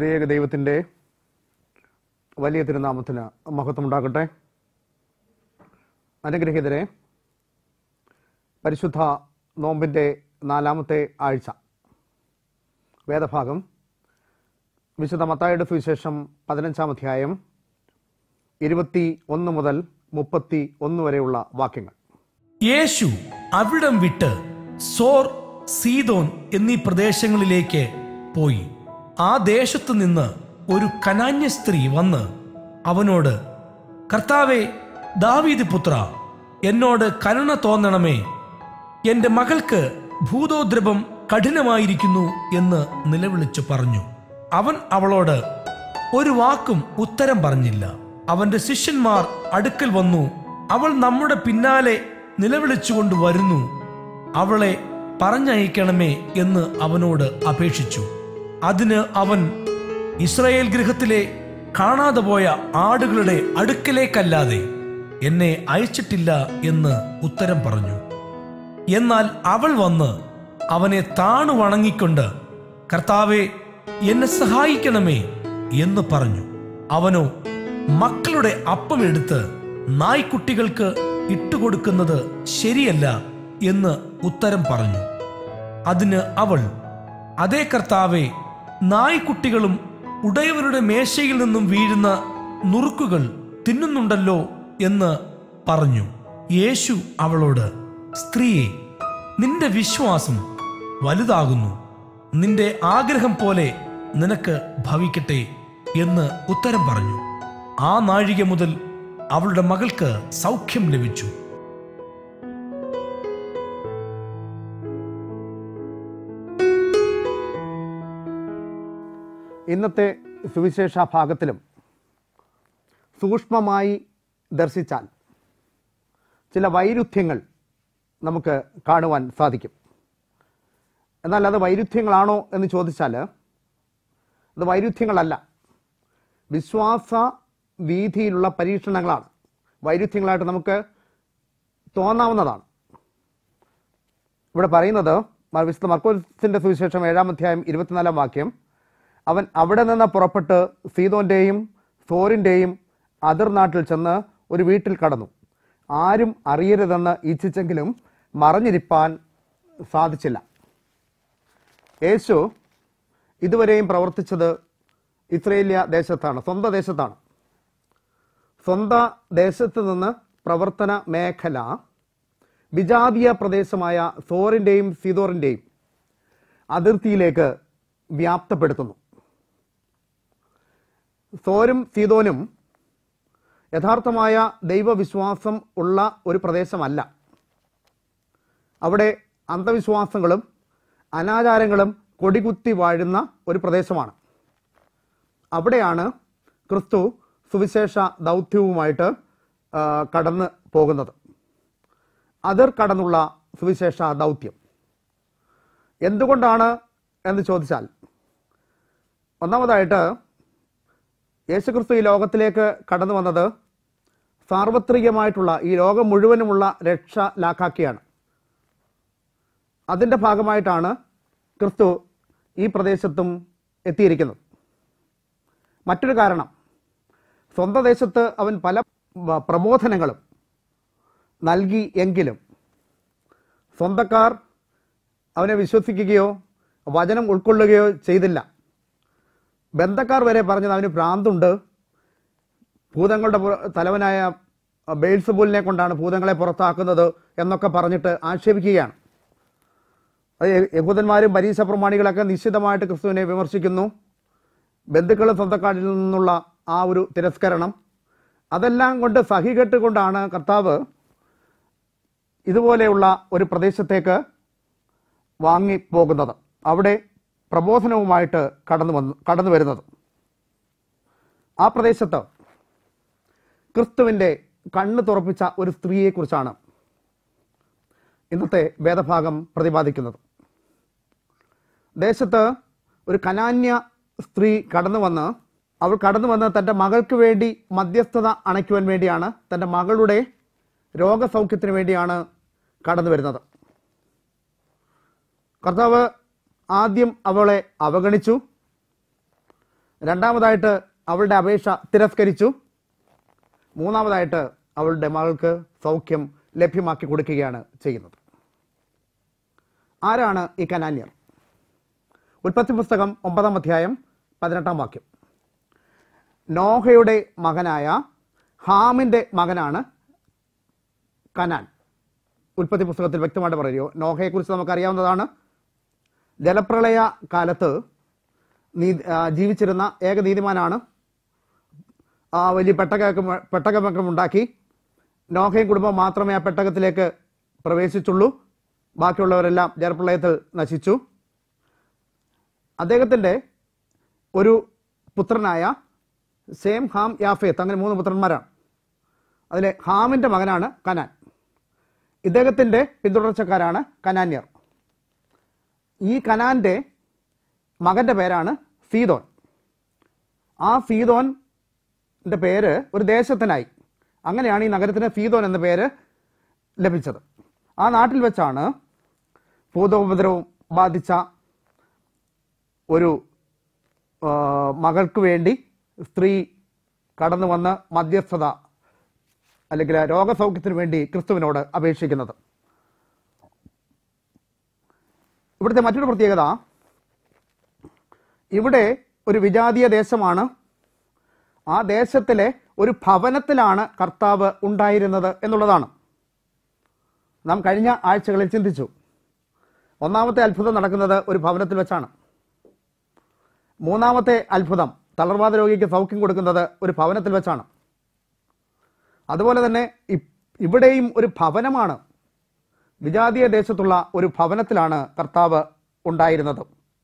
ത്രിയേക ദൈവത്തിൻ്റെ വലിയ തിരുനാമത്തിന് മഹത്വമുണ്ടാകട്ടെ അനുഗ്രഹീതരെ പരിശുദ്ധ നോമ്പിൻ്റെ നാലാമത്തെ ആഴ്ച വേദഭാഗം വിശുദ്ധ മത്തായുടെ സുവിശേഷം പതിനഞ്ചാം അധ്യായം ഇരുപത്തി ഒന്ന് മുതൽ മുപ്പത്തി ഒന്ന് വരെയുള്ള വാക്യങ്ങൾ യേശു അവിടം വിട്ട് സോർ സീതോൻ എന്നീ പ്രദേശങ്ങളിലേക്ക് പോയി ആ ദേശത്തു നിന്ന് ഒരു കനാന്യ സ്ത്രീ വന്ന് അവനോട് കർത്താവെ ദാവീദ് പുത്ര എന്നോട് കരുണ തോന്നണമേ എന്റെ മകൾക്ക് ഭൂതോദ്രവം കഠിനമായിരിക്കുന്നു എന്ന് നിലവിളിച്ചു പറഞ്ഞു അവൻ അവളോട് ഒരു വാക്കും ഉത്തരം പറഞ്ഞില്ല അവന്റെ ശിഷ്യന്മാർ അടുക്കൽ വന്നു അവൾ നമ്മുടെ പിന്നാലെ നിലവിളിച്ചുകൊണ്ട് വരുന്നു അവളെ പറഞ്ഞയക്കണമേ എന്ന് അവനോട് അപേക്ഷിച്ചു അതിന് അവൻ ഇസ്രായേൽ ഗൃഹത്തിലെ കാണാതെ പോയ ആടുകളുടെ അടുക്കലേക്കല്ലാതെ എന്നെ അയച്ചിട്ടില്ല എന്ന് ഉത്തരം പറഞ്ഞു എന്നാൽ അവൾ വന്ന് അവനെ താണു വണങ്ങിക്കൊണ്ട് കർത്താവെ എന്നെ സഹായിക്കണമേ എന്ന് പറഞ്ഞു അവനോ മക്കളുടെ അപ്പം എടുത്ത് നായ്ക്കുട്ടികൾക്ക് ഇട്ടുകൊടുക്കുന്നത് ശരിയല്ല എന്ന് ഉത്തരം പറഞ്ഞു അതിന് അവൾ അതേ കർത്താവെ നായ്ക്കുട്ടികളും ഉടയവരുടെ മേശയിൽ നിന്നും വീഴുന്ന നുറുക്കുകൾ തിന്നുന്നുണ്ടല്ലോ എന്ന് പറഞ്ഞു യേശു അവളോട് സ്ത്രീയെ നിന്റെ വിശ്വാസം വലുതാകുന്നു നിന്റെ ആഗ്രഹം പോലെ നിനക്ക് ഭവിക്കട്ടെ എന്ന് ഉത്തരം പറഞ്ഞു ആ നാഴിക മുതൽ അവളുടെ മകൾക്ക് സൗഖ്യം ലഭിച്ചു ഇന്നത്തെ സുവിശേഷ ഭാഗത്തിലും സൂക്ഷ്മമായി ദർശിച്ചാൽ ചില വൈരുദ്ധ്യങ്ങൾ നമുക്ക് കാണുവാൻ സാധിക്കും എന്നാൽ അത് വൈരുദ്ധ്യങ്ങളാണോ എന്ന് ചോദിച്ചാൽ അത് വൈരുദ്ധ്യങ്ങളല്ല വിശ്വാസ വീതിയിലുള്ള പരീക്ഷണങ്ങളാണ് വൈരുദ്ധ്യങ്ങളായിട്ട് നമുക്ക് തോന്നാവുന്നതാണ് ഇവിടെ പറയുന്നത് മ- വിശുദ്ധ മർക്കോസിന്റെ സുവിശേഷം ഏഴാം അധ്യായം ഇരുപത്തിനാലാം വാക്യം അവൻ അവിടെ നിന്ന് പുറപ്പെട്ട് സീതോന്റെയും സോറിന്റെയും അതിർനാട്ടിൽ ചെന്ന് ഒരു വീട്ടിൽ കടന്നു ആരും അറിയരുതെന്ന് ഇച്ഛിച്ചെങ്കിലും മറഞ്ഞിരിപ്പാൻ സാധിച്ചില്ല യേശു ഇതുവരെയും പ്രവർത്തിച്ചത് ഇസ്രയേലിയ ദേശത്താണ് സ്വന്തം ദേശത്താണ് സ്വന്തം ദേശത്ത് നിന്ന് പ്രവർത്തന മേഖല വിജാതീയ പ്രദേശമായ സോറിന്റെയും സീതോറിന്റെയും അതിർത്തിയിലേക്ക് വ്യാപ്തപ്പെടുത്തുന്നു സോരും സീതോനും യഥാർത്ഥമായ ദൈവവിശ്വാസം ഉള്ള ഒരു പ്രദേശമല്ല അവിടെ അന്ധവിശ്വാസങ്ങളും അനാചാരങ്ങളും കൊടികുത്തി വാഴുന്ന ഒരു പ്രദേശമാണ് അവിടെയാണ് ക്രിസ്തു സുവിശേഷ ദൗത്യവുമായിട്ട് ആ, കടന്ന് പോകുന്നത് അതിർ കടന്നുള്ള സുവിശേഷ ദൗത്യം എന്തുകൊണ്ടാണ് എന്ന് ചോദിച്ചാൽ ഒന്നാമതായിട്ട് യേശുക്രിസ്തു ഈ ലോകത്തിലേക്ക് കടന്നു വന്നത് സാർവത്രികമായിട്ടുള്ള ഈ ലോകം മുഴുവനുമുള്ള രക്ഷ ലാക്കാക്കിയാണ് അതിൻ്റെ ഭാഗമായിട്ടാണ് ക്രിസ്തു ഈ പ്രദേശത്തും എത്തിയിരിക്കുന്നത് മറ്റൊരു കാരണം സ്വന്തം ദേശത്ത് അവൻ പല വ- പ്രബോധനങ്ങളും നൽകി എങ്കിലും സ്വന്തക്കാർ അവനെ വിശ്വസിക്കുകയോ വചനം ഉൾക്കൊള്ളുകയോ ചെയ്തില്ല ബന്ധക്കാർ വരെ പറഞ്ഞത് അവന് ഭ്രാന്തുണ്ട് ഭൂതങ്ങളുടെ പുറ- തലവനായ ബെയിൽസബൂലിനെ കൊണ്ടാണ് ഭൂതങ്ങളെ പുറത്താക്കുന്നത് എന്നൊക്കെ പറഞ്ഞിട്ട് ആക്ഷേപിക്കുകയാണ് അത് യ- യഹൂദന്മാരും പരീക്ഷ പ്രമാണികളൊക്കെ നിശ്ചിതമായിട്ട് ക്രിസ്തുവിനെ വിമർശിക്കുന്നു ബന്ധുക്കളും സ്വന്തക്കാരിൽ നിന്നുള്ള ആ ഒരു തിരസ്കരണം അതെല്ലാം കൊണ്ട് സഹികെട്ടുകൊണ്ടാണ് കർത്താവ് ഇതുപോലെയുള്ള ഒരു പ്രദേശത്തേക്ക് വാങ്ങിപ്പോകുന്നത് അവിടെ പ്രബോധനവുമായിട്ട് കടന്നു വന്ന് കടന്നു വരുന്നത് ആ പ്രദേശത്ത് ക്രിസ്തുവിൻ്റെ കണ്ണ് തുറപ്പിച്ച ഒരു സ്ത്രീയെക്കുറിച്ചാണ് ഇന്നത്തെ വേദഭാഗം പ്രതിപാദിക്കുന്നത് ദേശത്ത് ഒരു കനാന്യ സ്ത്രീ കടന്നു വന്ന് അവൾ കടന്നു വന്ന് തൻ്റെ മകൾക്ക് വേണ്ടി മധ്യസ്ഥത അണയ്ക്കുവാൻ വേണ്ടിയാണ് തൻ്റെ മകളുടെ രോഗസൗഖ്യത്തിന് വേണ്ടിയാണ് കടന്നു വരുന്നത് കർത്താവ് ആദ്യം അവളെ അവഗണിച്ചു രണ്ടാമതായിട്ട് അവളുടെ അപേക്ഷ തിരസ്കരിച്ചു മൂന്നാമതായിട്ട് അവളുടെ മകൾക്ക് സൗഖ്യം ലഭ്യമാക്കി കൊടുക്കുകയാണ് ചെയ്യുന്നത് ആരാണ് ഈ കനാന്യർ ഉൽപ്പത്തി പുസ്തകം ഒമ്പതാം അധ്യായം പതിനെട്ടാം വാക്യം നോഹയുടെ മകനായ ഹാമിന്റെ മകനാണ് കനാൻ ഉൽപ്പത്തി പുസ്തകത്തിൽ വ്യക്തമായിട്ട് പറയുമോ നോഹയെക്കുറിച്ച് നമുക്കറിയാവുന്നതാണ് ജലപ്രളയ കാലത്ത് നീ ആ, ജീവിച്ചിരുന്ന ഏക നീതിമാനാണ് ആ വലിയ പെട്ടകമൊക്കെ പെട്ടകമൊക്കെ ഉണ്ടാക്കി നോഹയും കുടുംബം മാത്രമേ ആ പെട്ടകത്തിലേക്ക് പ്രവേശിച്ചുള്ളൂ ബാക്കിയുള്ളവരെല്ലാം ജലപ്രളയത്തിൽ നശിച്ചു അദ്ദേഹത്തിൻ്റെ ഒരു പുത്രനായ സേം ഹാം യാഫേത്ത് അങ്ങനെ മൂന്ന് പുത്രന്മാരാണ് അതിലെ ഹാമിൻ്റെ മകനാണ് കനാൻ ഇദ്ദേഹത്തിൻ്റെ പിന്തുടർച്ചക്കാരാണ് കനാന്യർ ഈ കനാന്റെ മകന്റെ പേരാണ് സീതോൻ ആ സീതോന്റെ പേര് ഒരു ദേശത്തിനായി അങ്ങനെയാണ് ഈ നഗരത്തിന് സീതോൻ എന്ന പേര് ലഭിച്ചത് ആ നാട്ടിൽ വെച്ചാണ് ഭൂതോപദ്രവം ബാധിച്ച ഒരു ആ, മകൾക്ക് വേണ്ടി സ്ത്രീ കടന്നു വന്ന് മധ്യസ്ഥത അല്ലെങ്കിൽ രോഗസൗഖ്യത്തിന് വേണ്ടി ക്രിസ്തുവിനോട് അപേക്ഷിക്കുന്നത് ഇവിടുത്തെ മറ്റൊരു പ്രത്യേകത ഇവിടെ ഒരു വിജാതീയ ദേശമാണ് ആ ദേശത്തിലെ ഒരു ഭവനത്തിലാണ് കർത്താവ് ഉണ്ടായിരുന്നത് എന്നുള്ളതാണ് നാം കഴിഞ്ഞ ആഴ്ചകളിൽ ചിന്തിച്ചു ഒന്നാമത്തെ അത്ഭുതം നടക്കുന്നത് ഒരു ഭവനത്തിൽ വെച്ചാണ് മൂന്നാമത്തെ അത്ഭുതം തളർവാദ രോഗിക്ക് സൗഖ്യം കൊടുക്കുന്നത് ഒരു ഭവനത്തിൽ വെച്ചാണ് അതുപോലെ തന്നെ ഇ- ഇവിടെയും ഒരു ഭവനമാണ് വിജാതീയ ദേശത്തുള്ള ഒരു ഭവനത്തിലാണ് കർത്താവ് ഉണ്ടായിരുന്നത്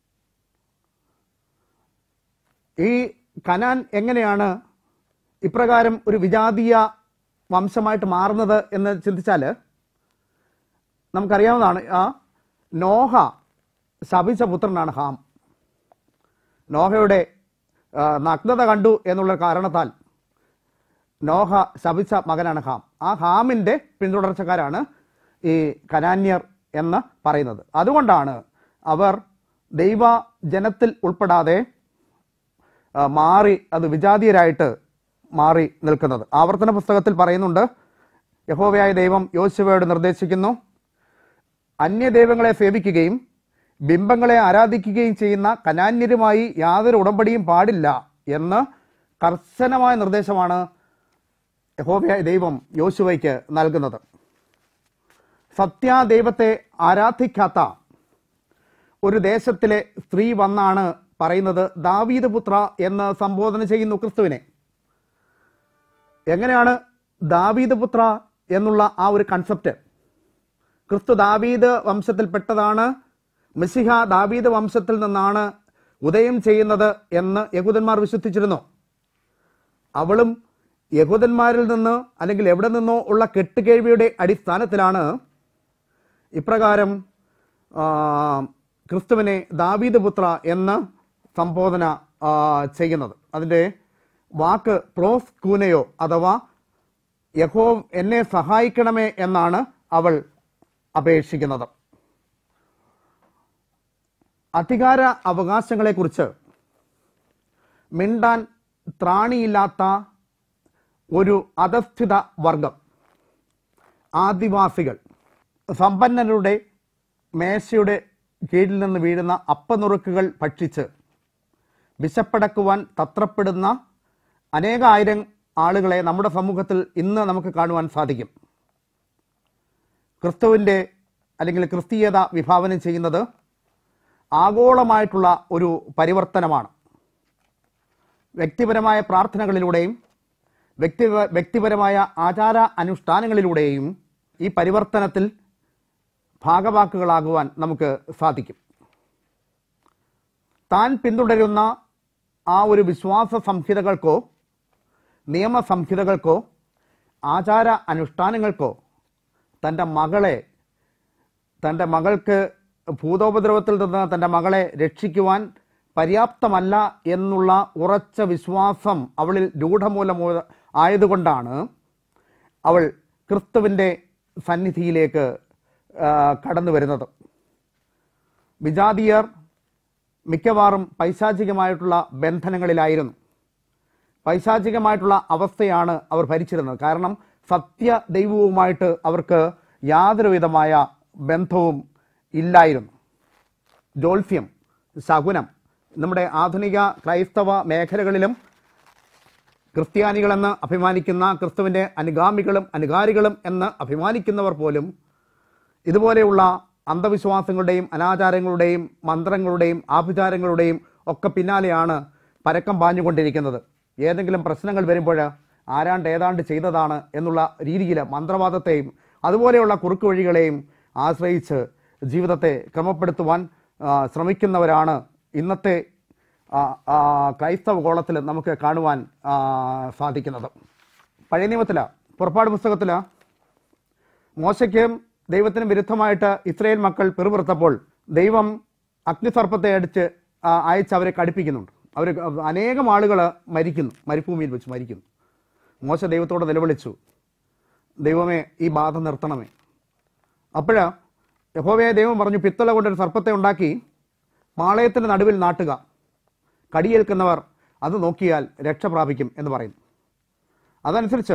ഈ കനാൻ എങ്ങനെയാണ് ഇപ്രകാരം ഒരു വിജാതീയ വംശമായിട്ട് മാറുന്നത് എന്ന് ചിന്തിച്ചാൽ നമുക്കറിയാവുന്നതാണ് ആ നോഹ ശപിച്ച പുത്രനാണ് ഹാം നോഹയുടെ ആ, നഗ്നത കണ്ടു എന്നുള്ള കാരണത്താൽ നോഹ ശപിച്ച മകനാണ് ഹാം ആ ഹാമിൻ്റെ പിന്തുടർച്ചക്കാരാണ് ഈ കനാന്യർ എന്ന് പറയുന്നത് അതുകൊണ്ടാണ് അവർ ദൈവ ജനത്തിൽ ഉൾപ്പെടാതെ ആ, മാറി അത് വിജാതീയരായിട്ട് മാറി നിൽക്കുന്നത് ആവർത്തന പുസ്തകത്തിൽ പറയുന്നുണ്ട് യഹോവയായ ദൈവം യോശുവയോട് നിർദ്ദേശിക്കുന്നു അന്യദൈവങ്ങളെ സേവിക്കുകയും ബിംബങ്ങളെ ആരാധിക്കുകയും ചെയ്യുന്ന കനാന്യരുമായി യാതൊരു ഉടമ്പടിയും പാടില്ല എന്ന് കർശനമായ നിർദ്ദേശമാണ് യഹോവയായ ദൈവം യോശുവയ്ക്ക് നൽകുന്നത് സത്യാദൈവത്തെ ആരാധിക്കാത്ത ഒരു ദേശത്തിലെ സ്ത്രീ വന്നാണ് പറയുന്നത് ദാവീദ് പുത്ര എന്ന് സംബോധന ചെയ്യുന്നു ക്രിസ്തുവിനെ എങ്ങനെയാണ് ദാവീദ് പുത്ര എന്നുള്ള ആ ഒരു കൺസെപ്റ്റ് ക്രിസ്തു ദാവീദ് വംശത്തിൽപ്പെട്ടതാണ് മിസിഹ ദാവീദ് വംശത്തിൽ നിന്നാണ് ഉദയം ചെയ്യുന്നത് എന്ന് യഹൂദന്മാർ വിശ്വസിച്ചിരുന്നു അവളും യഹൂദന്മാരിൽ നിന്ന് അല്ലെങ്കിൽ എവിടെ നിന്നോ ഉള്ള കെട്ടുകേഴ്വിയുടെ അടിസ്ഥാനത്തിലാണ് ഇപ്രകാരം ആ, ക്രിസ്തുവിനെ ദാവീദ് പുത്ര എന്ന് സംബോധന ആ, ചെയ്യുന്നത് അതിൻ്റെ വാക്ക് പ്രോസ് കൂനയോ അഥവാ യഹോ എന്നെ സഹായിക്കണമേ എന്നാണ് അവൾ അപേക്ഷിക്കുന്നത് അധികാര അവകാശങ്ങളെക്കുറിച്ച് മിണ്ടാൻ ത്രാണിയില്ലാത്ത ഒരു അധസ്ഥിത വർഗം ആദിവാസികൾ സമ്പന്നരുടെ മേശയുടെ കീഴിൽ നിന്ന് വീഴുന്ന അപ്പനുറുക്കുകൾ ഭക്ഷിച്ച് വിശപ്പടക്കുവാൻ തത്രപ്പെടുന്ന അനേകായിരം ആളുകളെ നമ്മുടെ സമൂഹത്തിൽ ഇന്ന് നമുക്ക് കാണുവാൻ സാധിക്കും ക്രിസ്തുവിൻ്റെ അല്ലെങ്കിൽ ക്രിസ്തീയത വിഭാവനം ചെയ്യുന്നത് ആഗോളമായിട്ടുള്ള ഒരു പരിവർത്തനമാണ് വ്യക്തിപരമായ പ്രാർത്ഥനകളിലൂടെയും വ്യക്തി വ്യക്തിപരമായ ആചാര അനുഷ്ഠാനങ്ങളിലൂടെയും ഈ പരിവർത്തനത്തിൽ ഭാഗവാക്കുകളാകുവാൻ നമുക്ക് സാധിക്കും താൻ പിന്തുടരുന്ന ആ ഒരു വിശ്വാസ സംഹിതകൾക്കോ നിയമസംഹിതകൾക്കോ ആചാര അനുഷ്ഠാനങ്ങൾക്കോ തൻ്റെ മകളെ തൻ്റെ മകൾക്ക് ഭൂതോപദ്രവത്തിൽ നിന്ന് തൻ്റെ മകളെ രക്ഷിക്കുവാൻ പര്യാപ്തമല്ല എന്നുള്ള ഉറച്ച വിശ്വാസം അവളിൽ രൂഢമൂലമൂ ആയതുകൊണ്ടാണ് അവൾ ക്രിസ്തുവിൻ്റെ സന്നിധിയിലേക്ക് ആ, കടന്നു വരുന്നത് വിജാതീയർ മിക്കവാറും പൈശാചികമായിട്ടുള്ള ബന്ധനങ്ങളിലായിരുന്നു പൈശാചികമായിട്ടുള്ള അവസ്ഥയാണ് അവർ ഭരിച്ചിരുന്നത് കാരണം സത്യ ദൈവവുമായിട്ട് അവർക്ക് യാതൊരു വിധമായ ബന്ധവും ഇല്ലായിരുന്നു ജോത്സ്യം ശകുനം നമ്മുടെ ആധുനിക ക്രൈസ്തവ മേഖലകളിലും ക്രിസ്ത്യാനികളെന്ന് അഭിമാനിക്കുന്ന ക്രിസ്തുവിൻ്റെ അനുഗാമികളും അനുകാരികളും എന്ന് അഭിമാനിക്കുന്നവർ പോലും ഇതുപോലെയുള്ള അന്ധവിശ്വാസങ്ങളുടെയും അനാചാരങ്ങളുടെയും മന്ത്രങ്ങളുടെയും ആഭിചാരങ്ങളുടെയും ഒക്കെ പിന്നാലെയാണ് പരക്കം പാഞ്ഞുകൊണ്ടിരിക്കുന്നത് ഏതെങ്കിലും പ്രശ്നങ്ങൾ വരുമ്പോൾ ആരാണ്ട് ഏതാണ്ട് ചെയ്തതാണ് എന്നുള്ള രീതിയിൽ മന്ത്രവാദത്തെയും അതുപോലെയുള്ള കുറുക്ക് വഴികളെയും ആശ്രയിച്ച് ജീവിതത്തെ ക്രമപ്പെടുത്തുവാൻ ആ, ശ്രമിക്കുന്നവരാണ് ഇന്നത്തെ ആ, ആ, ക്രൈസ്തവ കോളത്തിൽ നമുക്ക് കാണുവാൻ ആ, സാധിക്കുന്നത് പഴയ നിയമത്തില പുറപ്പാട് പുസ്തകത്തില് മോശയ്ക്കും ദൈവത്തിന് വിരുദ്ധമായിട്ട് ഇസ്രയേൽ മക്കൾ പിറുപിറുത്തപ്പോൾ ദൈവം അഗ്നിസർപ്പത്തെ അടിച്ച് ആ, അയച്ച് അവരെ കടുപ്പിക്കുന്നുണ്ട് അവർ അനേകം ആളുകൾ മരിക്കുന്നു മരുഭൂമിയിൽ വെച്ച് മരിക്കുന്നു മോശ ദൈവത്തോട് നിലവിളിച്ചു ദൈവമേ ഈ ബാധ നിർത്തണമേ അപ്പോഴ് യഹോവയെ ദൈവം പറഞ്ഞു പിത്തള കൊണ്ടൊരു സർപ്പത്തെ ഉണ്ടാക്കി പാളയത്തിൻ്റെ നടുവിൽ നാട്ടുക കടിയേൽക്കുന്നവർ അത് നോക്കിയാൽ രക്ഷ പ്രാപിക്കും എന്ന് പറയുന്നു അതനുസരിച്ച്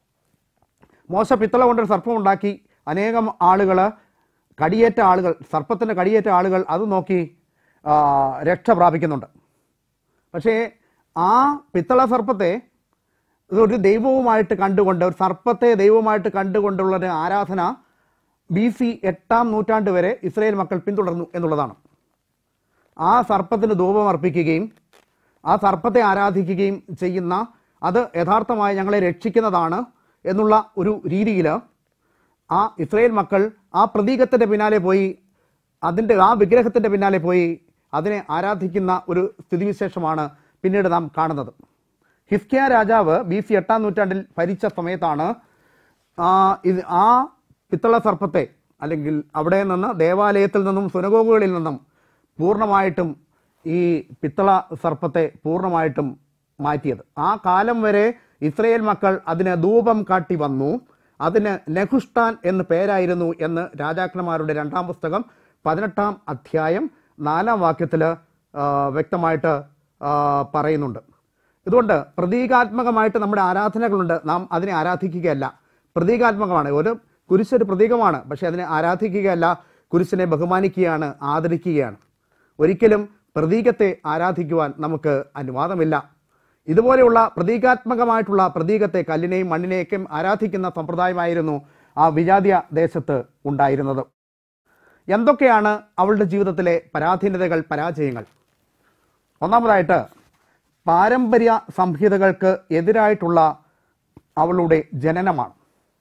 മോശ പിത്തള കൊണ്ടൊരു സർപ്പം ഉണ്ടാക്കി അനേകം ആളുകൾ കടിയേറ്റ ആളുകൾ സർപ്പത്തിൻ്റെ കടിയേറ്റ ആളുകൾ അത് നോക്കി ആ, രക്ഷ പ്രാപിക്കുന്നുണ്ട് പക്ഷേ ആ പിത്തള സർപ്പത്തെ ഒരു ദൈവവുമായിട്ട് കണ്ടുകൊണ്ട് ഒരു സർപ്പത്തെ ദൈവവുമായിട്ട് കണ്ടുകൊണ്ടുള്ള ഒരു ആരാധന ബി സി എട്ടാം നൂറ്റാണ്ട് വരെ ഇസ്രായേൽ മക്കൾ പിന്തുടർന്നു എന്നുള്ളതാണ് ആ സർപ്പത്തിന് ധൂപം അർപ്പിക്കുകയും ആ സർപ്പത്തെ ആരാധിക്കുകയും ചെയ്യുന്ന അത് യഥാർത്ഥമായി ഞങ്ങളെ രക്ഷിക്കുന്നതാണ് എന്നുള്ള ഒരു രീതിയിൽ ആ ഇസ്രായേൽ മക്കൾ ആ പ്രതീകത്തിൻ്റെ പിന്നാലെ പോയി അതിൻ്റെ ആ വിഗ്രഹത്തിൻ്റെ പിന്നാലെ പോയി അതിനെ ആരാധിക്കുന്ന ഒരു സ്ഥിതിവിശേഷമാണ് പിന്നീട് നാം കാണുന്നത് ഹിസ്കിയ രാജാവ് ബി സി എട്ടാം നൂറ്റാണ്ടിൽ ഭരിച്ച സമയത്താണ് ആ ഇത് ആ പിത്തള സർപ്പത്തെ അല്ലെങ്കിൽ അവിടെ നിന്ന് ദേവാലയത്തിൽ നിന്നും സുനഗോഗുകളിൽ നിന്നും പൂർണ്ണമായിട്ടും ഈ പിത്തള സർപ്പത്തെ പൂർണ്ണമായിട്ടും മാറ്റിയത് ആ കാലം വരെ ഇസ്രയേൽ മക്കൾ അതിന് ധൂപം കാട്ടി വന്നു അതിന് നെഹുഷ്ടാൻ എന്ന് പേരായിരുന്നു എന്ന് രാജാക്കന്മാരുടെ രണ്ടാം പുസ്തകം പതിനെട്ടാം അധ്യായം നാലാം വാക്യത്തിൽ വ്യക്തമായിട്ട് ആ, പറയുന്നുണ്ട് ഇതുകൊണ്ട് പ്രതീകാത്മകമായിട്ട് നമ്മുടെ ആരാധനകളുണ്ട് നാം അതിനെ ആരാധിക്കുകയല്ല പ്രതീകാത്മകമാണ് ഒരു കുരിശൊരു പ്രതീകമാണ് പക്ഷെ അതിനെ ആരാധിക്കുകയല്ല കുരിശിനെ ബഹുമാനിക്കുകയാണ് ആദരിക്കുകയാണ് ഒരിക്കലും പ്രതീകത്തെ ആരാധിക്കുവാൻ നമുക്ക് അനുവാദമില്ല ഇതുപോലെയുള്ള പ്രതീകാത്മകമായിട്ടുള്ള പ്രതീകത്തെ കല്ലിനെയും മണ്ണിനെയൊക്കെ ആരാധിക്കുന്ന സമ്പ്രദായമായിരുന്നു ആ വിജാതീയ ദേശത്ത് ഉണ്ടായിരുന്നത് എന്തൊക്കെയാണ് അവളുടെ ജീവിതത്തിലെ പരാധീനതകൾ പരാജയങ്ങൾ ഒന്നാമതായിട്ട് പാരമ്പര്യ സംഹിതകൾക്ക് എതിരായിട്ടുള്ള അവളുടെ ജനനമാണ്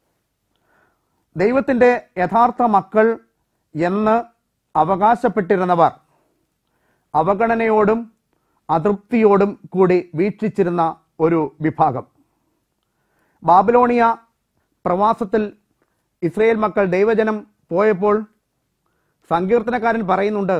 ദൈവത്തിൻ്റെ യഥാർത്ഥ മക്കൾ എന്ന് അവകാശപ്പെട്ടിരുന്നവർ അവഗണനയോടും അതൃപ്തിയോടും കൂടി വീക്ഷിച്ചിരുന്ന ഒരു വിഭാഗം ബാബിലോണിയ പ്രവാസത്തിൽ ഇസ്രയേൽ മക്കൾ ദൈവജനം പോയപ്പോൾ സങ്കീർത്തനക്കാരൻ പറയുന്നുണ്ട്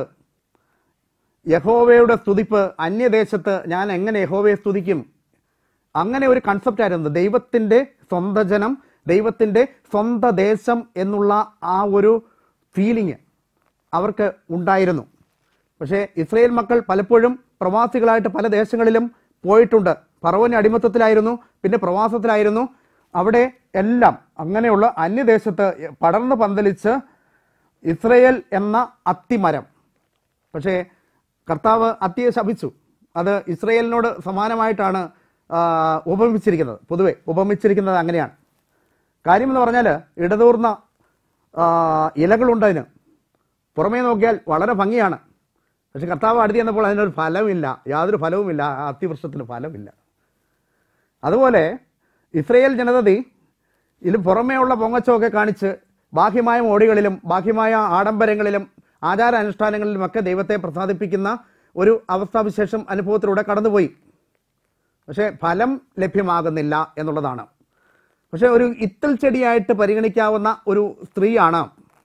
യഹോവയുടെ സ്തുതിപ്പ് അന്യദേശത്ത് ഞാൻ എങ്ങനെ യഹോവയെ സ്തുതിക്കും അങ്ങനെ ഒരു കൺസെപ്റ്റ് ആയിരുന്നു ദൈവത്തിൻ്റെ സ്വന്തം ജനം ദൈവത്തിൻ്റെ സ്വന്തം ദേശം എന്നുള്ള ആ ഒരു ഫീലിംഗ് അവർക്ക് ഉണ്ടായിരുന്നു പക്ഷേ ഇസ്രയേൽ മക്കൾ പലപ്പോഴും പ്രവാസികളായിട്ട് പല ദേശങ്ങളിലും പോയിട്ടുണ്ട് പറവന് അടിമത്തത്തിലായിരുന്നു പിന്നെ പ്രവാസത്തിലായിരുന്നു അവിടെ എല്ലാം അങ്ങനെയുള്ള അന്യദേശത്ത് പടർന്ന് പന്തലിച്ച് ഇസ്രയേൽ എന്ന അത്തിമരം പക്ഷേ കർത്താവ് അത്തിയെ ശപിച്ചു അത് ഇസ്രയേലിനോട് സമാനമായിട്ടാണ് ആ, ഉപമിച്ചിരിക്കുന്നത് പൊതുവെ ഉപമിച്ചിരിക്കുന്നത് അങ്ങനെയാണ് കാര്യമെന്ന് പറഞ്ഞാൽ ഇടതൂർന്ന ആ, ഇലകളുണ്ടതിന് പുറമേ നോക്കിയാൽ വളരെ ഭംഗിയാണ് പക്ഷെ കർത്താവ് അടുത്ത് ചെന്നപ്പോൾ അതിനൊരു ഫലമില്ല യാതൊരു ഫലവുമില്ല ആ അത്തിവൃക്ഷത്തിന് ഫലമില്ല അതുപോലെ ഇസ്രയേൽ ജനതതി ഇതിൽ പുറമേയുള്ള പൊങ്ങച്ചമൊക്കെ കാണിച്ച് ബാഹ്യമായ മോടികളിലും ബാഹ്യമായ ആഡംബരങ്ങളിലും ആചാരാനുഷ്ഠാനങ്ങളിലുമൊക്കെ ദൈവത്തെ പ്രസാദിപ്പിക്കുന്ന ഒരു അവസ്ഥാവിശേഷം അനുഭവത്തിലൂടെ കടന്നുപോയി പക്ഷേ ഫലം ലഭ്യമാകുന്നില്ല എന്നുള്ളതാണ് പക്ഷേ ഒരു ഇത്തൽ ചെടിയായിട്ട് പരിഗണിക്കാവുന്ന ഒരു സ്ത്രീയാണ്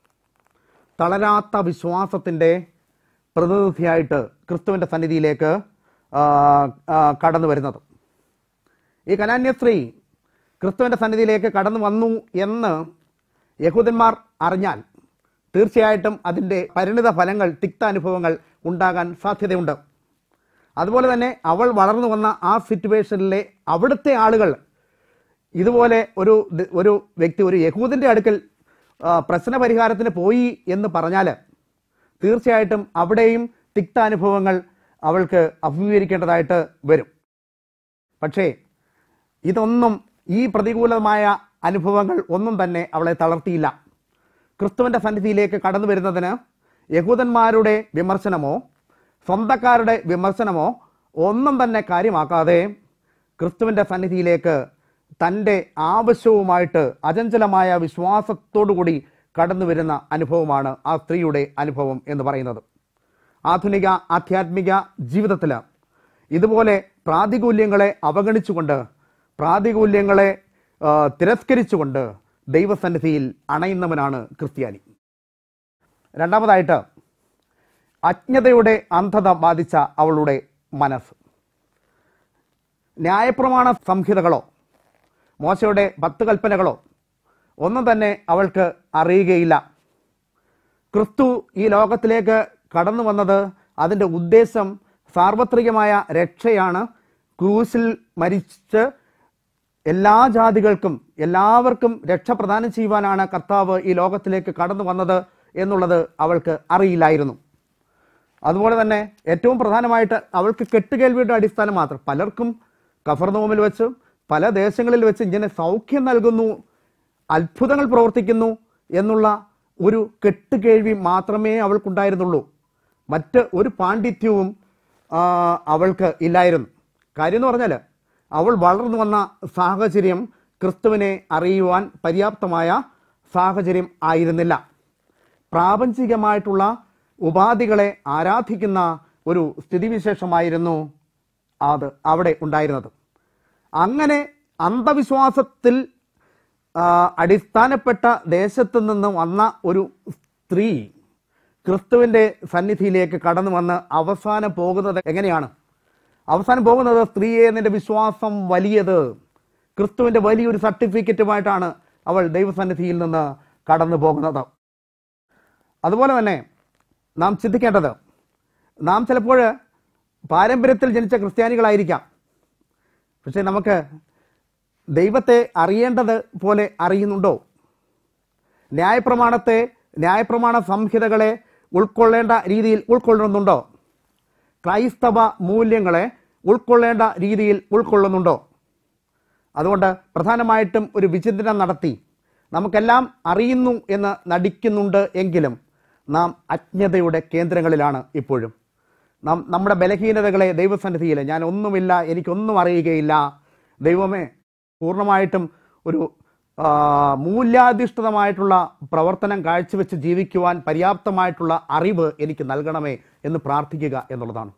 തളരാത്ത വിശ്വാസത്തിൻ്റെ പ്രതിനിധിയായിട്ട് ക്രിസ്തുവിൻ്റെ സന്നിധിയിലേക്ക് ആ, ആ, കടന്നു വരുന്നത് ഈ കനാന്യ സ്ത്രീ ക്രിസ്തുവിൻ്റെ സന്നിധിയിലേക്ക് കടന്നു വന്നു എന്ന് യഹൂദന്മാർ അറിഞ്ഞാൽ തീർച്ചയായിട്ടും അതിൻ്റെ പരിണിത ഫലങ്ങൾ തിക്താനുഭവങ്ങൾ ഉണ്ടാകാൻ സാധ്യതയുണ്ട് അതുപോലെ തന്നെ അവൾ വളർന്നു വന്ന ആ സിറ്റുവേഷനിലെ അവിടുത്തെ ആളുകൾ ഇതുപോലെ ഒരു ഒരു വ്യക്തി ഒരു യഹൂദിൻ്റെ അടുക്കൽ ആ, പ്രശ്ന പരിഹാരത്തിന് പോയി എന്ന് പറഞ്ഞാൽ തീർച്ചയായിട്ടും അവിടെയും തിക്താനുഭവങ്ങൾ അവൾക്ക് അഭിമുഖീകരിക്കേണ്ടതായിട്ട് വരും പക്ഷേ ഇതൊന്നും ഈ പ്രതികൂലമായ അനുഭവങ്ങൾ ഒന്നും തന്നെ അവളെ തളർത്തിയില്ല ക്രിസ്തുവിൻ്റെ സന്നിധിയിലേക്ക് കടന്നു വരുന്നതിന് യഹൂദന്മാരുടെ വിമർശനമോ സ്വന്തക്കാരുടെ വിമർശനമോ ഒന്നും തന്നെ കാര്യമാക്കാതെ ക്രിസ്തുവിൻ്റെ സന്നിധിയിലേക്ക് തൻ്റെ ആവശ്യവുമായിട്ട് അചഞ്ചലമായ വിശ്വാസത്തോടുകൂടി കടന്നു വരുന്ന അനുഭവമാണ് ആ സ്ത്രീയുടെ അനുഭവം എന്ന് പറയുന്നത് ആധുനിക ആധ്യാത്മിക ജീവിതത്തിൽ ഇതുപോലെ പ്രാതികൂല്യങ്ങളെ അവഗണിച്ചുകൊണ്ട് പ്രാതികൂല്യങ്ങളെ ആ, തിരസ്കരിച്ചുകൊണ്ട് ദൈവസന്നിധിയിൽ അണയുന്നവനാണ് ക്രിസ്ത്യാനി രണ്ടാമതായിട്ട് അജ്ഞതയുടെ അന്ധത ബാധിച്ച അവളുടെ മനസ്സ് ന്യായപ്രമാണ സംഹിതകളോ മോശയുടെ പത്ത് കൽപ്പനകളോ ഒന്നും തന്നെ അവൾക്ക് അറിയുകയില്ല ക്രിസ്തു ഈ ലോകത്തിലേക്ക് കടന്നു വന്നത് അതിൻ്റെ ഉദ്ദേശം സാർവത്രികമായ രക്ഷയാണ് ക്രൂശിൽ മരിച്ച് എല്ലാ ജാതികൾക്കും എല്ലാവർക്കും രക്ഷ പ്രദാനം ചെയ്യുവാനാണ് കർത്താവ് ഈ ലോകത്തിലേക്ക് കടന്നു വന്നത് എന്നുള്ളത് അവൾക്ക് അറിയില്ലായിരുന്നു അതുപോലെ തന്നെ ഏറ്റവും പ്രധാനമായിട്ട് അവൾക്ക് കെട്ടുകേൾവിയുടെ അടിസ്ഥാനം മാത്രം പലർക്കും കഫർനോമിൽ വെച്ച് പല ദേശങ്ങളിൽ വെച്ച് ഇങ്ങനെ സൗഖ്യം നൽകുന്നു അത്ഭുതങ്ങൾ പ്രവർത്തിക്കുന്നു എന്നുള്ള ഒരു കെട്ടുകേൾവി മാത്രമേ അവൾക്കുണ്ടായിരുന്നുള്ളൂ മറ്റ് ഒരു പാണ്ഡിത്യവും ആ, അവൾക്ക് ഇല്ലായിരുന്നു കാര്യം എന്ന് പറഞ്ഞാൽ അവൾ വളർന്നു വന്ന സാഹചര്യം ക്രിസ്തുവിനെ അറിയുവാൻ പര്യാപ്തമായ സാഹചര്യം ആയിരുന്നില്ല പ്രാപഞ്ചികമായിട്ടുള്ള ഉപാധികളെ ആരാധിക്കുന്ന ഒരു സ്ഥിതിവിശേഷമായിരുന്നു അത് അവിടെ ഉണ്ടായിരുന്നത് അങ്ങനെ അന്ധവിശ്വാസത്തിൽ ആ, അടിസ്ഥാനപ്പെട്ട ദേശത്ത് നിന്ന് വന്ന ഒരു സ്ത്രീ ക്രിസ്തുവിൻ്റെ സന്നിധിയിലേക്ക് കടന്നു വന്ന് അവസാനം പോകുന്നത് എങ്ങനെയാണ് അവസാനം പോകുന്നത് സ്ത്രീയെ നിന്റെ വിശ്വാസം വലിയത് ക്രിസ്തുവിൻ്റെ വലിയൊരു സർട്ടിഫിക്കറ്റുമായിട്ടാണ് അവൾ ദൈവസന്നിധിയിൽ നിന്ന് കടന്നു പോകുന്നത് അതുപോലെ തന്നെ നാം ചിന്തിക്കേണ്ടത് നാം ചിലപ്പോൾ പാരമ്പര്യത്തിൽ ജനിച്ച ക്രിസ്ത്യാനികളായിരിക്കാം പക്ഷേ നമുക്ക് ദൈവത്തെ അറിയേണ്ടത് പോലെ അറിയുന്നുണ്ടോ ന്യായപ്രമാണത്തെ ന്യായപ്രമാണ സംഹിതകളെ ഉൾക്കൊള്ളേണ്ട രീതിയിൽ ഉൾക്കൊള്ളുന്നുണ്ടോ ക്രൈസ്തവ മൂല്യങ്ങളെ ഉൾക്കൊള്ളേണ്ട രീതിയിൽ ഉൾക്കൊള്ളുന്നുണ്ടോ അതുകൊണ്ട് പ്രധാനമായിട്ടും ഒരു വിചിന്തനം നടത്തി നമുക്കെല്ലാം അറിയുന്നു എന്ന് നടിക്കുന്നുണ്ട് എങ്കിലും നാം അജ്ഞതയുടെ കേന്ദ്രങ്ങളിലാണ് ഇപ്പോഴും നാം നമ്മുടെ ബലഹീനതകളെ ദൈവസന്നിധിയിൽ ഞാൻ ഒന്നുമില്ല എനിക്കൊന്നും അറിയുകയില്ല ദൈവമേ പൂർണ്ണമായിട്ടും ഒരു ആ, മൂല്യാധിഷ്ഠിതമായിട്ടുള്ള പ്രവർത്തനം കാഴ്ചവെച്ച് ജീവിക്കുവാൻ പര്യാപ്തമായിട്ടുള്ള അറിവ് എനിക്ക് നൽകണമേ എന്ന് പ്രാർത്ഥിക്കുക എന്നുള്ളതാണ്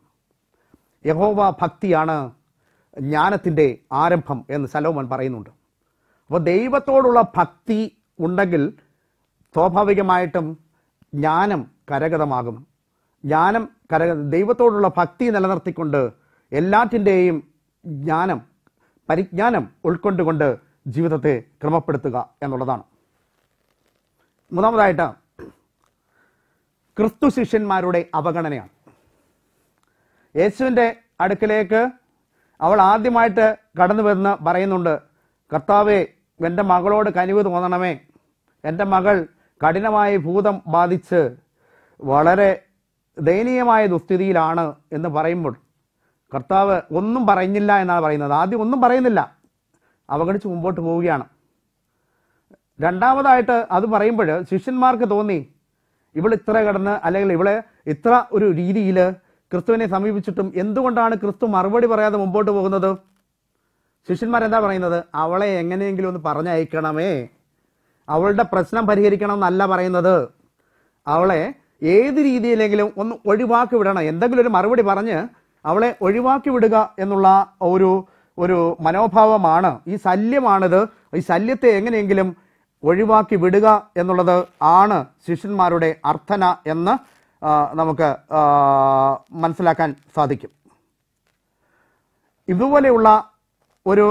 യഹോവ ഭക്തിയാണ് ജ്ഞാനത്തിൻ്റെ ആരംഭം എന്ന് സലോമൻ പറയുന്നുണ്ട് അപ്പോൾ ദൈവത്തോടുള്ള ഭക്തി ഉണ്ടെങ്കിൽ സ്വാഭാവികമായിട്ടും ജ്ഞാനം കരഗതമാകും ജ്ഞാനം കരഗ ദൈവത്തോടുള്ള ഭക്തി നിലനിർത്തിക്കൊണ്ട് എല്ലാറ്റിൻ്റെയും ജ്ഞാനം പരിജ്ഞാനം ഉൾക്കൊണ്ടുകൊണ്ട് ജീവിതത്തെ ക്രമപ്പെടുത്തുക എന്നുള്ളതാണ് മൂന്നാമതായിട്ട് ക്രിസ്തു ശിഷ്യന്മാരുടെ അവഗണനയാണ് യേശുവിൻ്റെ അടുക്കലേക്ക് അവൾ ആദ്യമായിട്ട് കടന്നു വന്ന് പറയുന്നുണ്ട് കർത്താവെ എൻ്റെ മകളോട് കനിവ് തോന്നണമേ എൻ്റെ മകൾ കഠിനമായി ഭൂതം ബാധിച്ച് വളരെ ദയനീയമായ ദുസ്ഥിതിയിലാണ് എന്ന് പറയുമ്പോൾ കർത്താവ് ഒന്നും പറയുന്നില്ല എന്നാണ് പറയുന്നത് ആദ്യം ഒന്നും പറയുന്നില്ല അവഗണിച്ച് മുമ്പോട്ട് പോവുകയാണ് രണ്ടാമതായിട്ട് അത് പറയുമ്പോൾ ശിഷ്യന്മാർക്ക് തോന്നി ഇവൾ ഇത്ര കിടന്ന് അല്ലെങ്കിൽ ഇവളെ ഇത്ര ഒരു രീതിയിൽ ക്രിസ്തുവിനെ സമീപിച്ചിട്ടും എന്തുകൊണ്ടാണ് ക്രിസ്തു മറുപടി പറയാതെ മുമ്പോട്ട് പോകുന്നത് ശിഷ്യന്മാരെന്താ പറയുന്നത് അവളെ എങ്ങനെയെങ്കിലും ഒന്ന് പറഞ്ഞയക്കണമേ അവളുടെ പ്രശ്നം പരിഹരിക്കണം എന്നല്ല പറയുന്നത് അവളെ ഏത് രീതിയിലെങ്കിലും ഒന്ന് ഒഴിവാക്കി വിടണം എന്തെങ്കിലും ഒരു മറുപടി പറഞ്ഞ് അവളെ ഒഴിവാക്കി വിടുക എന്നുള്ള ഒരു ഒരു മനോഭാവമാണ് ഈ ശല്യമാണിത് ഈ ശല്യത്തെ എങ്ങനെയെങ്കിലും ഒഴിവാക്കി വിടുക എന്നുള്ളത് ആണ് ശിഷ്യന്മാരുടെ അർത്ഥന എന്ന് ആ, നമുക്ക് ആ, മനസ്സിലാക്കാൻ സാധിക്കും ഇതുപോലെയുള്ള ഒരു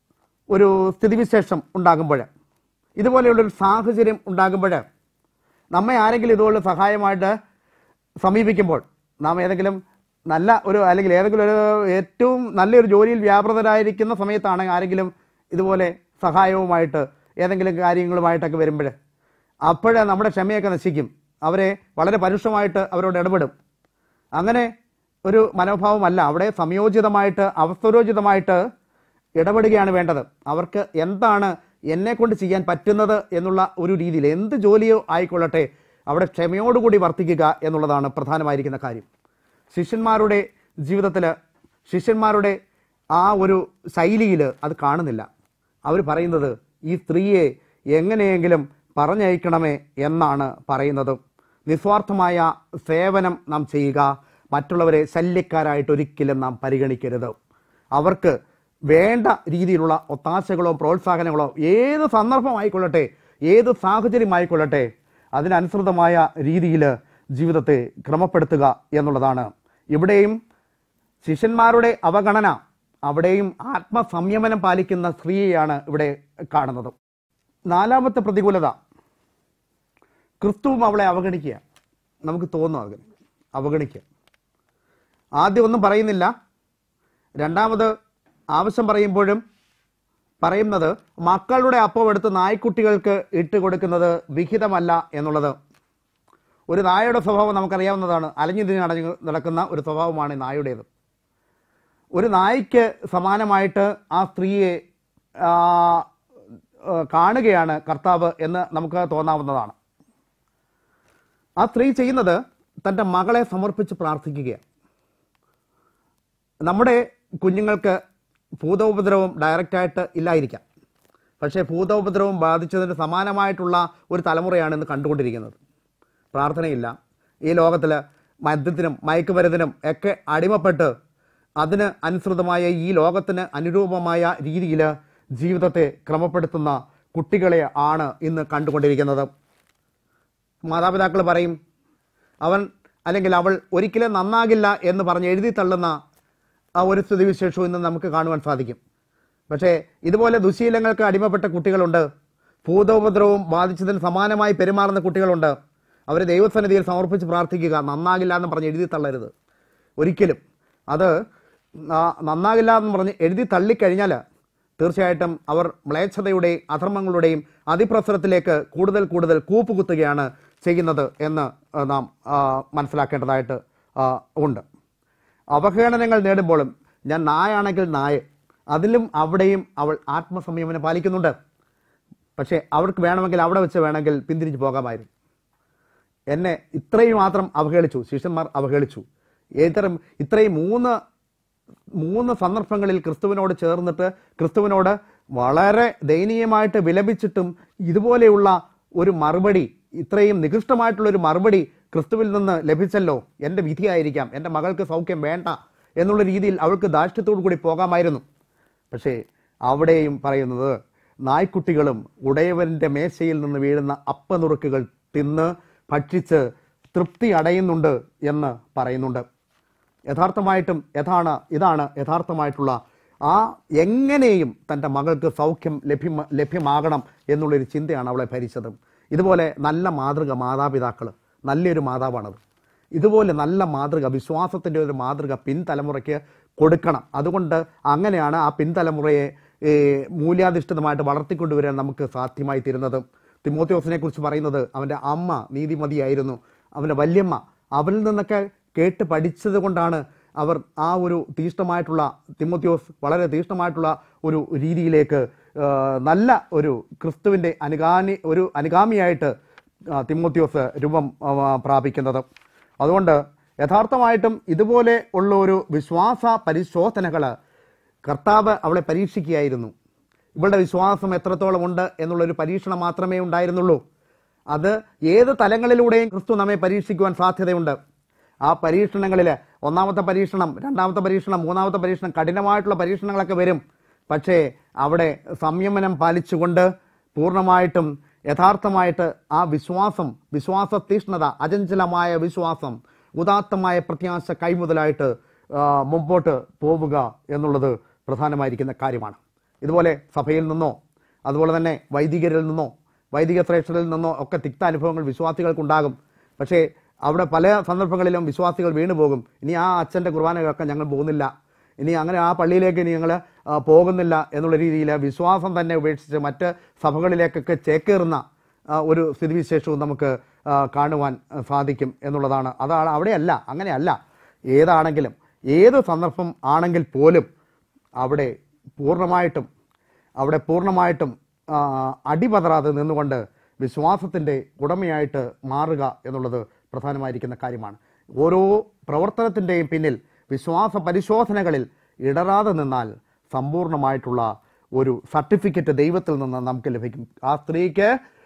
ഒരു സ്ഥിതിവിശേഷം ഉണ്ടാകുമ്പോൾ ഇതുപോലെയുള്ളൊരു സാഹചര്യം ഉണ്ടാകുമ്പോൾ നമ്മെ ആരെങ്കിലും ഇതുപോലെ സഹായമായിട്ട് സമീപിക്കുമ്പോൾ നാം ഏതെങ്കിലും നല്ല ഒരു അല്ലെങ്കിൽ ഏതെങ്കിലും ഒരു ഏറ്റവും നല്ലൊരു ജോലിയിൽ വ്യാപൃതരായിരിക്കുന്ന സമയത്താണ് ആരെങ്കിലും ഇതുപോലെ സഹായവുമായിട്ട് ഏതെങ്കിലും കാര്യങ്ങളുമായിട്ടൊക്കെ വരുമ്പോൾ അപ്പോഴേ നമ്മുടെ ക്ഷമയൊക്കെ നശിക്കും അവരെ വളരെ പരുഷമായിട്ട് അവരോട് ഇടപെടും അങ്ങനെ ഒരു മനോഭാവമല്ല അവിടെ സംയോജിതമായിട്ട് അവസരോചിതമായിട്ട് ഇടപെടുകയാണ് വേണ്ടത് അവർക്ക് എന്താണ് എന്നെ കൊണ്ട് ചെയ്യാൻ പറ്റുന്നത് എന്നുള്ള ഒരു രീതിയിൽ എന്ത് ജോലിയോ ആയിക്കൊള്ളട്ടെ അവിടെ ക്ഷമയോടുകൂടി വർത്തിക്കുക എന്നുള്ളതാണ് പ്രധാനമായിരിക്കുന്ന കാര്യം ശിഷ്യന്മാരുടെ ജീവിതത്തിൽ ശിഷ്യന്മാരുടെ ആ ഒരു ശൈലിയിൽ അത് കാണുന്നില്ല അവർ പറയുന്നത് ഈ സ്ത്രീയെ എങ്ങനെയെങ്കിലും പറഞ്ഞയക്കണമേ എന്നാണ് പറയുന്നത് നിസ്വാർത്ഥമായ സേവനം നാം ചെയ്യുക മറ്റുള്ളവരെ ശല്യക്കാരായിട്ട് ഒരിക്കലും നാം പരിഗണിക്കരുത് അവർക്ക് വേണ്ട രീതിയിലുള്ള ഒത്താശകളോ പ്രോത്സാഹനങ്ങളോ ഏത് സന്ദർഭമായിക്കൊള്ളട്ടെ ഏത് സാഹചര്യമായിക്കൊള്ളട്ടെ അതിനനുസൃതമായ രീതിയിൽ ജീവിതത്തെ ക്രമപ്പെടുത്തുക എന്നുള്ളതാണ് ഇവിടെയും ശിഷ്യന്മാരുടെ അവഗണന അവിടെയും ആത്മസംയമനം പാലിക്കുന്ന സ്ത്രീയെയാണ് ഇവിടെ കാണുന്നത് നാലാമത്തെ പ്രതികൂലത ക്രിസ്തുവും അവളെ അവഗണിക്കുക നമുക്ക് തോന്നും അങ്ങനെ അവഗണിക്കുക ആദ്യം ഒന്നും പറയുന്നില്ല രണ്ടാമത് ആവശ്യം പറയുമ്പോഴും പറയുന്നത് മക്കളുടെ അപ്പം എടുത്ത് നായ്ക്കുട്ടികൾക്ക് ഇട്ട് കൊടുക്കുന്നത് വിഹിതമല്ല എന്നുള്ളത് ഒരു നായയുടെ സ്വഭാവം നമുക്കറിയാവുന്നതാണ് അലഞ്ഞു തിരിഞ്ഞ് അടഞ്ഞു നടക്കുന്ന ഒരു സ്വഭാവമാണ് ഈ നായുടേത് ഒരു നായ്ക്ക് സമാനമായിട്ട് ആ സ്ത്രീയെ ആ, ആ, കാണുകയാണ് കർത്താവ് എന്ന് നമുക്ക് തോന്നാവുന്നതാണ് ആ സ്ത്രീ ചെയ്യുന്നത് തൻ്റെ മകളെ സമർപ്പിച്ച് പ്രാർത്ഥിക്കുകയാണ് നമ്മുടെ കുഞ്ഞുങ്ങൾക്ക് ഭൂതോപദ്രവം ഡയറക്റ്റായിട്ട് ഇല്ലായിരിക്കാം പക്ഷേ ഭൂതോപദ്രവം ബാധിച്ചതിന് സമാനമായിട്ടുള്ള ഒരു തലമുറയാണ് ഇന്ന് കണ്ടുകൊണ്ടിരിക്കുന്നത് പ്രാർത്ഥനയില്ല ഈ ലോകത്തിൽ മദ്യത്തിനും മയക്കുമരുന്നിനും ഒക്കെ അടിമപ്പെട്ട് അതിന് അനുസൃതമായ ഈ ലോകത്തിന് അനുരൂപമായ രീതിയിൽ ജീവിതത്തെ ക്രമപ്പെടുത്തുന്ന കുട്ടികളെ ആണ് ഇന്ന് കണ്ടുകൊണ്ടിരിക്കുന്നത് മാതാപിതാക്കൾ പറയും അവൻ അല്ലെങ്കിൽ അവൾ ഒരിക്കലും നന്നാകില്ല എന്ന് പറഞ്ഞ് എഴുതി തള്ളുന്ന ആ ഒരു സ്ഥിതിവിശേഷവും ഇന്ന് നമുക്ക് കാണുവാൻ സാധിക്കും പക്ഷേ ഇതുപോലെ ദുശീലങ്ങൾക്ക് അടിമപ്പെട്ട കുട്ടികളുണ്ട് ഭൂതോപദ്രവവും ബാധിച്ചതിന് സമാനമായി പെരുമാറുന്ന കുട്ടികളുണ്ട് അവരെ ദൈവസന്നിധിയിൽ സമർപ്പിച്ച് പ്രാർത്ഥിക്കുക നന്നാകില്ല എന്ന് പറഞ്ഞ് എഴുതി തള്ളരുത് ഒരിക്കലും അത് ന- നന്നാകില്ല എന്ന് പറഞ്ഞ് എഴുതി തള്ളിക്കഴിഞ്ഞാൽ തീർച്ചയായിട്ടും അവർ മ്ലേച്ഛതയുടെയും അധർമ്മങ്ങളുടെയും അതിപ്രസരത്തിലേക്ക് കൂടുതൽ കൂടുതൽ കൂപ്പുകുത്തുകയാണ് ചെയ്യുന്നത് എന്ന് ആ, നാം ആ, മനസ്സിലാക്കേണ്ടതായിട്ട് ആ, ഉണ്ട് അവഹേളനങ്ങൾ നേടുമ്പോഴും ഞാൻ നായാണെങ്കിൽ നായ അതിലും അവിടെയും അവൾ ആത്മസംയമനം പാലിക്കുന്നുണ്ട് പക്ഷേ അവർക്ക് വേണമെങ്കിൽ അവിടെ വെച്ച് വേണമെങ്കിൽ പിന്തിരിഞ്ഞു പോകാമായിരുന്നു എന്നെ ഇത്രയും മാത്രം അവഹേളിച്ചു ശിഷ്യന്മാർ അവഹേളിച്ചു ഇത്തരം ഇത്രയും മൂന്ന് മൂന്ന് സന്ദർഭങ്ങളിൽ ക്രിസ്തുവിനോട് ചേർന്നിട്ട് ക്രിസ്തുവിനോട് വളരെ ദയനീയമായിട്ട് വിലപിച്ചിട്ടും ഇതുപോലെയുള്ള ഒരു മറുപടി ഇത്രയും നികൃഷ്ടമായിട്ടുള്ള ഒരു മറുപടി ക്രിസ്തുവിൽ നിന്ന് ലഭിച്ചല്ലോ എൻ്റെ വിധിയായിരിക്കാം എൻ്റെ മകൾക്ക് സൗഖ്യം വേണ്ട എന്നുള്ള രീതിയിൽ അവൾക്ക് ധാർഷ്ട്യത്തോടു കൂടി പോകാമായിരുന്നു പക്ഷേ അവിടെയും പറയുന്നത് നായ്ക്കുട്ടികളും ഉടയവന്റെ മേശയിൽ നിന്ന് വീഴുന്ന അപ്പനുറുക്കുകൾ തിന്ന് ഭക്ഷിച്ച് തൃപ്തി അടയുന്നുണ്ട് എന്ന് പറയുന്നുണ്ട് യഥാർത്ഥമായിട്ടും യഥാണ് ഇതാണ് യഥാർത്ഥമായിട്ടുള്ള ആ എങ്ങനെയും തൻ്റെ മകൾക്ക് സൗഖ്യം ലഭ്യമ ലഭ്യമാകണം എന്നുള്ളൊരു ചിന്തയാണ് അവളെ ഭരിച്ചത് ഇതുപോലെ നല്ല മാതൃക മാതാപിതാക്കൾ നല്ലൊരു മാതാവാണത് ഇതുപോലെ നല്ല മാതൃക വിശ്വാസത്തിൻ്റെ ഒരു മാതൃക പിൻതലമുറയ്ക്ക് കൊടുക്കണം അതുകൊണ്ട് അങ്ങനെയാണ് ആ പിൻതലമുറയെ ഏ, മൂല്യാധിഷ്ഠിതമായിട്ട് വളർത്തിക്കൊണ്ടുവരാൻ നമുക്ക് സാധ്യമായി തീരുന്നത് തിമോത്യോസിനെ കുറിച്ച് പറയുന്നത് അവൻ്റെ അമ്മ നീതിമതിയായിരുന്നു അവൻ്റെ വല്യമ്മ അവരിൽ നിന്നൊക്കെ കേട്ട് പഠിച്ചത് കൊണ്ടാണ് അവർ ആ ഒരു തീഷ്ണമായിട്ടുള്ള തിമോത്യോസ് വളരെ തീഷ്ണമായിട്ടുള്ള ഒരു രീതിയിലേക്ക് ആ, നല്ല ഒരു ക്രിസ്തുവിൻ്റെ അനുഗാനി ഒരു അനുഗാമിയായിട്ട് ആ, തിമോത്യോസ് രൂപം ആ, പ്രാപിക്കുന്നത് അതുകൊണ്ട് യഥാർത്ഥമായിട്ടും ഇതുപോലെ ഉള്ള ഒരു വിശ്വാസ പരിശോധനകൾ കർത്താവ് അവളെ പരീക്ഷിക്കുകയായിരുന്നു ഇവളുടെ വിശ്വാസം എത്രത്തോളം ഉണ്ട് എന്നുള്ളൊരു പരീക്ഷണം മാത്രമേ ഉണ്ടായിരുന്നുള്ളൂ അത് ഏത് തലങ്ങളിലൂടെയും ക്രിസ്തു നമ്മെ പരീക്ഷിക്കുവാൻ സാധ്യതയുണ്ട് ആ പരീക്ഷണങ്ങളിൽ ഒന്നാമത്തെ പരീക്ഷണം രണ്ടാമത്തെ പരീക്ഷണം മൂന്നാമത്തെ പരീക്ഷണം കഠിനമായിട്ടുള്ള പരീക്ഷണങ്ങളൊക്കെ വരും പക്ഷേ അവിടെ സംയമനം പാലിച്ചുകൊണ്ട് പൂർണ്ണമായിട്ടും യഥാർത്ഥമായിട്ട് ആ വിശ്വാസം വിശ്വാസ തീഷ്ണത അചഞ്ചലമായ വിശ്വാസം ഉദാത്തമായ പ്രത്യാശ കൈമുതലായിട്ട് ആ, മുമ്പോട്ട് പോവുക എന്നുള്ളത് പ്രധാനമായിരിക്കുന്ന കാര്യമാണ് ഇതുപോലെ സഭയിൽ നിന്നോ അതുപോലെ തന്നെ വൈദികരിൽ നിന്നോ വൈദിക ശ്രേഷ്ഠരിൽ നിന്നോ ഒക്കെ തിക്ത അനുഭവങ്ങൾ വിശ്വാസികൾക്കുണ്ടാകും പക്ഷേ അവിടെ പല സന്ദർഭങ്ങളിലും വിശ്വാസികൾ വീണു പോകും ഇനി ആ അച്ഛൻ്റെ കുർബാന കേൾക്കാൻ ഞങ്ങൾ പോകുന്നില്ല ഇനി അങ്ങനെ ആ പള്ളിയിലേക്ക് ഇനി ഞങ്ങൾ ആ, പോകുന്നില്ല എന്നുള്ള രീതിയിൽ വിശ്വാസം തന്നെ ഉപേക്ഷിച്ച് മറ്റ് സഭകളിലേക്കൊക്കെ ചേക്കേറുന്ന ആ, ഒരു സ്ഥിതിവിശേഷവും നമുക്ക് ആ, കാണുവാൻ ആ, സാധിക്കും എന്നുള്ളതാണ് അതാണ് അവിടെയല്ല അങ്ങനെയല്ല ഏതാണെങ്കിലും ഏത് സന്ദർഭം ആണെങ്കിൽ പോലും അവിടെ പൂർണ്ണമായിട്ടും അവിടെ പൂർണ്ണമായിട്ടും ആ, അടിപതറാതെ നിന്നുകൊണ്ട് വിശ്വാസത്തിൻ്റെ ഉടമയായിട്ട് മാറുക എന്നുള്ളത് പ്രധാനമായിരിക്കുന്ന കാര്യമാണ് ഓരോ പ്രവർത്തനത്തിൻ്റെയും പിന്നിൽ വിശ്വാസ പരിശോധനകളിൽ ഇടറാതെ നിന്നാൽ സമ്പൂർണ്ണമായിട്ടുള്ള ഒരു സർട്ടിഫിക്കറ്റ് ദൈവത്തിൽ നിന്ന് നമുക്ക് ലഭിക്കും ആ സ്ത്രീക്ക്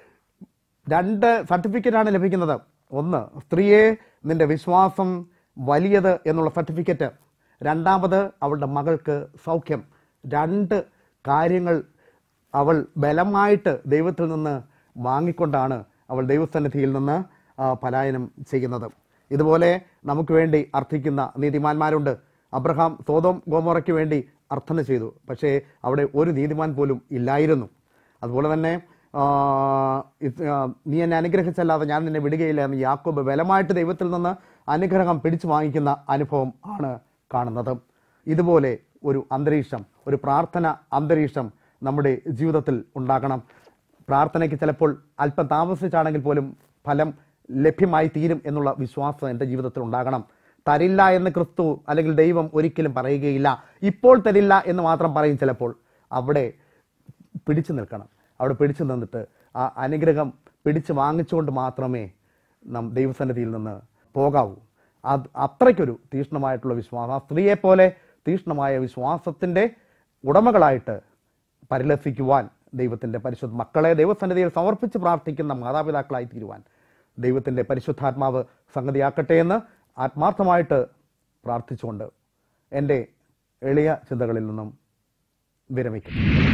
രണ്ട് സർട്ടിഫിക്കറ്റാണ് ലഭിക്കുന്നത് ഒന്ന് സ്ത്രീയെ നിന്റെ വിശ്വാസം വലിയത് എന്നുള്ള സർട്ടിഫിക്കറ്റ് രണ്ടാമത് അവളുടെ മകൾക്ക് സൗഖ്യം രണ്ട് കാര്യങ്ങൾ അവൾ ബലമായിട്ട് ദൈവത്തിൽ നിന്ന് വാങ്ങിക്കൊണ്ടാണ് അവൾ ദൈവസന്നിധിയിൽ നിന്ന് ആ, പലായനം ചെയ്യുന്നത് ഇതുപോലെ നമുക്ക് വേണ്ടി അർത്ഥിക്കുന്ന നീതിമാന്മാരുണ്ട് അബ്രഹാം സോതോം ഗോമോറയ്ക്ക് വേണ്ടി അർത്ഥന ചെയ്തു പക്ഷേ അവിടെ ഒരു നീതിമാൻ പോലും ഇല്ലായിരുന്നു അതുപോലെ തന്നെ ആ, ഇത്, ആ, നീ എന്നെ അനുഗ്രഹിച്ചല്ലാതെ ഞാൻ നിന്നെ വിടുകയില്ല എന്ന് യാക്കോബ് ബലമായിട്ട് ദൈവത്തിൽ നിന്ന് അനുഗ്രഹം പിടിച്ചു വാങ്ങിക്കുന്ന അനുഭവം ആണ് കാണുന്നത് ഇതുപോലെ ഒരു അന്തരീക്ഷം ഒരു പ്രാർത്ഥന അന്തരീക്ഷം നമ്മുടെ ജീവിതത്തിൽ ഉണ്ടാകണം പ്രാർത്ഥനയ്ക്ക് ചിലപ്പോൾ അല്പം താമസിച്ചാണെങ്കിൽ പോലും ഫലം ലഭ്യമായി തീരും എന്നുള്ള വിശ്വാസം എൻ്റെ ജീവിതത്തിൽ ഉണ്ടാകണം തരില്ല എന്ന് ക്രിസ്തു അല്ലെങ്കിൽ ദൈവം ഒരിക്കലും പറയുകയില്ല ഇപ്പോൾ തരില്ല എന്ന് മാത്രം പറയും ചിലപ്പോൾ അവിടെ പിടിച്ചു നിൽക്കണം അവിടെ പിടിച്ചു നിന്നിട്ട് ആ അനുഗ്രഹം പിടിച്ചു വാങ്ങിച്ചുകൊണ്ട് മാത്രമേ നാം ദൈവസന്നിധിയിൽ നിന്ന് പോകാവൂ അത് അത്രയ്ക്കൊരു തീക്ഷ്ണമായിട്ടുള്ള വിശ്വാസം ആ സ്ത്രീയെ പോലെ തീക്ഷ്ണമായ വിശ്വാസത്തിൻ്റെ ഉടമകളായിട്ട് പരിലസിക്കുവാൻ ദൈവത്തിൻ്റെ പരിശുദ്ധ മക്കളെ ദൈവസന്നിധിയിൽ സമർപ്പിച്ച് പ്രാർത്ഥിക്കുന്ന മാതാപിതാക്കളായി തീരുവാൻ ദൈവത്തിൻ്റെ പരിശുദ്ധാത്മാവ് സംഗതിയാക്കട്ടെ എന്ന് ആത്മാർത്ഥമായിട്ട് പ്രാർത്ഥിച്ചുകൊണ്ട് എൻ്റെ എളിയ ചിന്തകളിൽ നിന്നും വിരമിക്കുന്നു